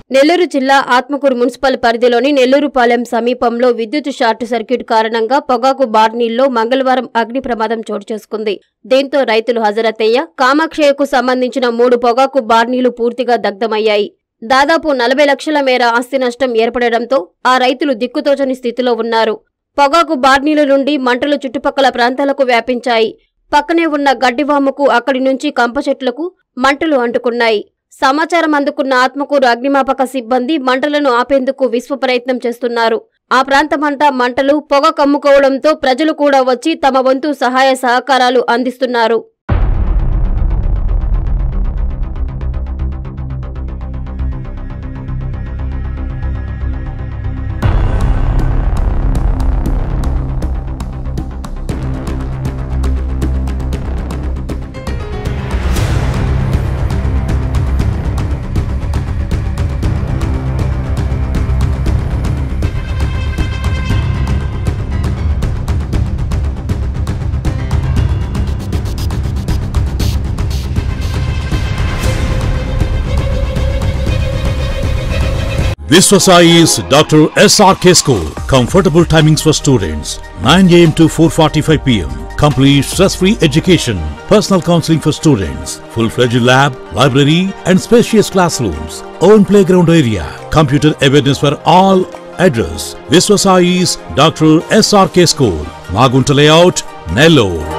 నెల్లూరు జిల్లా ఆత్మకూరు మున్సిపల్ పరిధిలోని నెల్లూరుపాలెం సమీపంలో విద్యుత్ షార్ట్ సర్క్యూట్ కారణంగా పొగాకు బార్నీల్లో మంగళవారం అగ్ని ప్రమాదం చోటు చేసుకుంది దీంతో రైతులు హజరతయ్య కామాక్షయ్యకు సంబంధించిన మూడు పొగాకు బార్నీలు పూర్తిగా దగ్ధమయ్యాయి దాదాపు నలభై లక్షల మేర ఆస్తి నష్టం ఏర్పడడంతో ఆ రైతులు దిక్కుతోచని స్థితిలో ఉన్నారు పొగాకు బార్నీల నుండి మంటలు చుట్టుపక్కల ప్రాంతాలకు వ్యాపించాయి పక్కనే ఉన్న గడ్డివాముకు అక్కడి నుంచి కంప చెట్లకు మంటలు అంటుకున్నాయి సమాచారం అందుకున్న ఆత్మకూరు అగ్నిమాపక సిబ్బంది మంటలను ఆపేందుకు విశ్వ ప్రయత్నం చేస్తున్నారు ఆ ప్రాంతమంతా మంటలు పొగ కమ్ముకోవడంతో ప్రజలు కూడా వచ్చి తమ వంతు సహాయ సహకారాలు అందిస్తున్నారు Viswasai is Dr. SRK School. Comfortable timings for students 9 am to 4:45 pm. Complete stress-free education. Personal counseling for students. Full-fledged lab, library, and spacious classrooms. Own playground area. Computer awareness for all. Address: Viswasai is Dr. SRK School. Magunta Layout, Nellore.